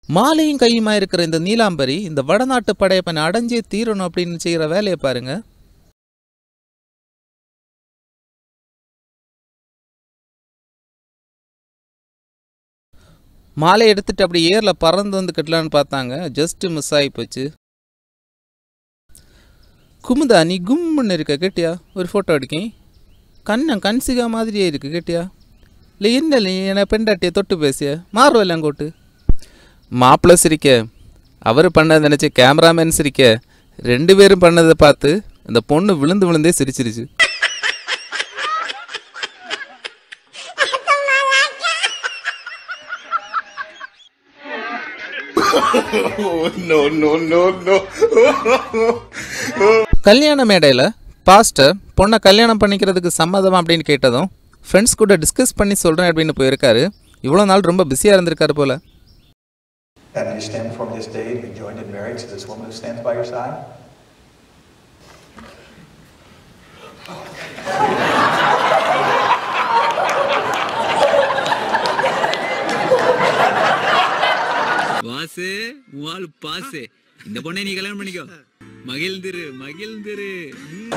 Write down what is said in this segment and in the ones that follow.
மாலையும் கையுமா இருக்கிற இந்த நீலாம்பரி இந்த வடநாட்டு படையப்பனை அடைஞ்சே தீரணும் அப்படின்னு செய்கிற வேலையை பாருங்க மாலை எடுத்துட்டு அப்படி ஏரில் பறந்து வந்து கட்டலான்னு பார்த்தாங்க ஜஸ்ட் மிஸ் ஆகி போச்சு குமுதா நீ கும்முன்னு இருக்க கேட்டியா ஒரு ஃபோட்டோ எடுக்கேன் கண்ணன் கன்சிகா மாதிரியே இருக்கு கேட்டியா இல்லை என்ன நீ என்னை பெண்டாட்டியை தொட்டு பேசிய மாறுவல்ல அங்கோட்டு மாப்பிள்ளை சிரிக்க அவர் பண்ணதை நினச்சி கேமராமேன் சிரிக்க ரெண்டு பேரும் பண்ணதை பார்த்து அந்த பொண்ணு விழுந்து விழுந்தே சிரிச்சிருச்சு no, no, no, no. கல்யாண மேடையில் பாஸ்டர் பொண்ணை கல்யாணம் பண்ணிக்கிறதுக்கு சம்மதம் அப்படின்னு கேட்டதும் ஃப்ரெண்ட்ஸ் கூட டிஸ்கஸ் பண்ணி சொல்கிறேன் அப்படின்னு போயிருக்காரு இவ்வளோ நாள் ரொம்ப பிஸியாக இருந்திருக்காரு போல And you stand before me this day to be joined in marriage to this woman who stands by your side? Vasu உன் பாசு இந்த பொண்ணை நீ கல்யாணம் பண்ணிக்கோ மகிழ்ந்திரு மகிழ்ந்திரு ம்.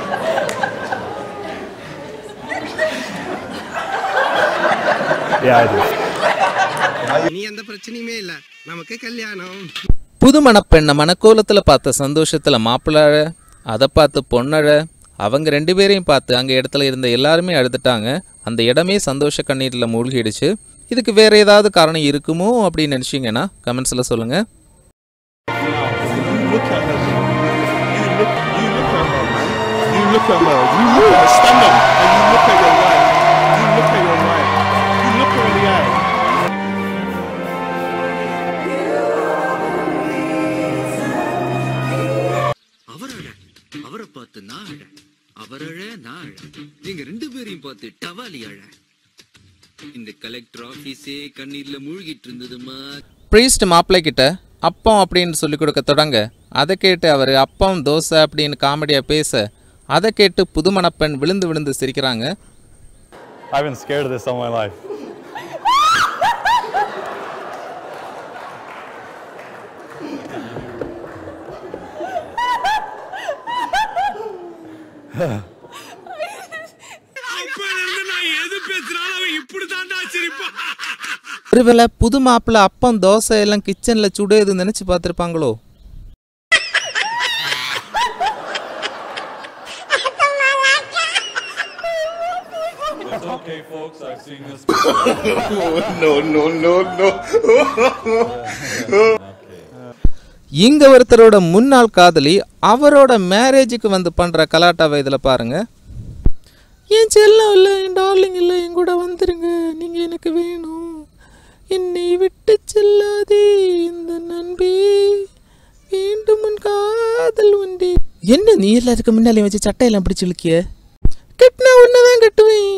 Yeah, I do. இனி எந்த பிரச்சனையுமே இல்ல நமக்கு கல்யாணம் புது மணப்பெண்ணை மணக்கோலத்தில் பார்த்த சந்தோஷத்தில் மாப்பிள்ளாழ அதை பார்த்து பொண்ணழ அவங்க ரெண்டு பேரையும் பார்த்து அங்கே இடத்துல இருந்த எல்லாருமே அழுதுட்டாங்க அந்த இடமே சந்தோஷ கண்ணீரில் மூழ்கிடுச்சு இதுக்கு வேற ஏதாவது காரணம் இருக்குமோ அப்படின்னு நினச்சிங்கன்னா கமெண்ட்ஸில் சொல்லுங்கள் You look at her. You look, you look at her, man. You look at her. You look at her. Stand up and you look at your wife. You look at your wife. You look her in the eye. அவர் அழ அவரை பார்த்து நான் அழ அவர் அழ நான் அழ நீங்க ரெண்டு பேரையும் பார்த்து டவாலி அழ இந்த கலெக்டர் ஆபீஸே கண்ணீர்ல மூழ்கிட்டு இருந்ததுமா ப்ரீஸ்ட் மாப்பிள்ளை கிட்ட அப்பம் அப்படின்னு சொல்லி கொடுக்க தொடங்க அதை கேட்டு அவர் அப்பம் தோசை அப்படின்னு காமெடியாக பேச அதை கேட்டு புது மணப்பெண் விழுந்து விழுந்து சிரிக்கிறாங்க I've been scared of this all my life. நான் எது பேசினாலும் அவன் இப்படி தாண்டா சிரிப்பான் ஒருவேளை புது மாப்பிள்ளை அப்பம் தோசை எல்லாம் கிச்சனில் சுடுது நினச்சி பார்த்துருப்பாங்களோ It's okay, folks. I've seen this. no, no, no, no. இங்க ஒருத்தரோட முன்னாள் காதலி அவரோட மேரேஜுக்கு வந்து பண்ற கலாட்டாவை இதுல பாருங்க என் செல்லம் இல்லை என் டார்லிங் இல்லை என் கூட வந்துருங்க நீங்க எனக்கு வேணும் என்னை விட்டு செல்லாதே இந்த நண்பே வேண்டும் உன் காதல் உண்டே என்ன நீ எல்லாத்துக்கு முன்னாலே வச்சு சட்டையெல்லாம் பிடிச்சு இழுக்கிய கட்டினா உன்னதான் கட்டுவேன்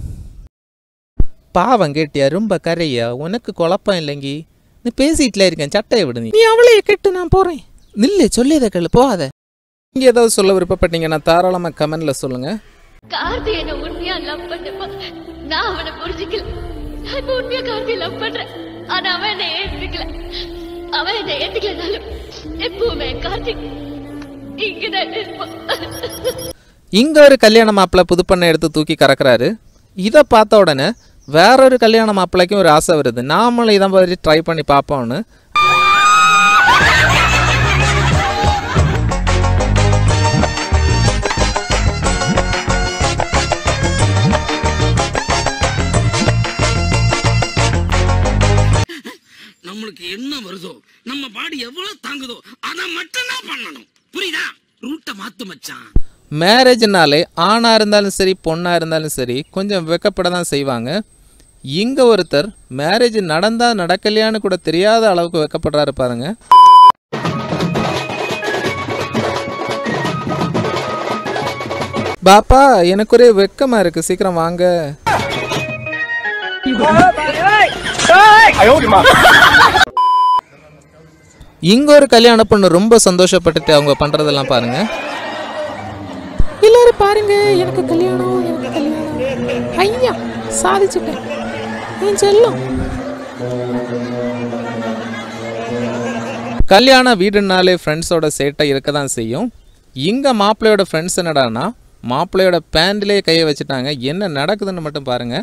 பாவம் கேட்டியா ரொம்ப கரையா உனக்கு குழப்பம் இல்லைங்கி நீ பேசிட்டுல இருக்கேன் சட்டையை விடு நீ நீ அவளையே கெட்டு நான் போறேன் நில்லு சொல்லியதை கேளு போகாத நீங்க ஏதாவது சொல்ல விருப்பப்பட்டீங்கன்னா தாராளமா கமெண்ட்ல சொல்லுங்க கார்த்தி என்ன உண்மையா லவ் பண்ணப்ப நான் அவனை புரிஞ்சுக்கல நான் இப்ப உண்மையா கார்த்தியை லவ் பண்றேன் ஆனா அவன் என்னை ஏத்துக்கல அவன் என்னை ஏத்துக்கலனாலும் எப்பவுமே கார்த்திக் இங்கதான் இருப்பான் இங்க ஒரு கல்யாண மாப்பிள்ளை புதுப்பண்ணை எடுத்து தூக்கி கறக்குறாரு இதை பார்த்த உடனே வேற ஒரு கல்யாண மாப்பிள்ளைக்கும் ஒரு ஆசை வருது நாமளும் இதை மாதிரி ட்ரை பண்ணி பார்ப்போம்னு நம்மளுக்கு என்ன வருதோ நம்ம பாடி எவ்வளவு தாங்குதோ அதை மட்டும் தான் பண்ணணும் புரியுதா ரூட்டை மாத்து மச்சான் மேரேஜ்னாலே ஆணா இருந்தாலும் சரி பொண்ணா இருந்தாலும் சரி கொஞ்சம் வெக்கப்பட தான் செய்வாங்க இங்க ஒருத்தர் மேரேஜ் நடந்தா நடக்கலையான்னு கூட தெரியாத அளவுக்கு வெக்கப்படுறாரு பாருங்க பாப்பா எனக்கு ஒரே வெக்கமா இருக்கு சீக்கிரம் வாங்க இங்க ஒரு கல்யாண பொண்ணு ரொம்ப சந்தோஷப்பட்டுட்டு அவங்க பண்றதெல்லாம் பாருங்க எல்லாரும் பாருங்க எனக்கு கல்யாணம் எனக்கு கல்யாணம் ஐயா சாதிச்சுட்டேன் என் செல்லம் கல்யாண வீடுனாலே ஃப்ரெண்ட்ஸோட சேட்டை இருக்க தான் செய்யும் இங்கே மாப்பிள்ளையோட ஃப்ரெண்ட்ஸ் என்னடான்னா மாப்பிள்ளையோட பேண்ட்லேயே கையை வச்சுட்டாங்க என்ன நடக்குதுன்னு மட்டும் பாருங்க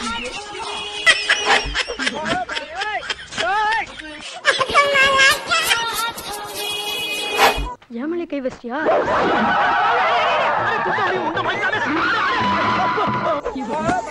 ஏமலை கை வச்சியா உண்ட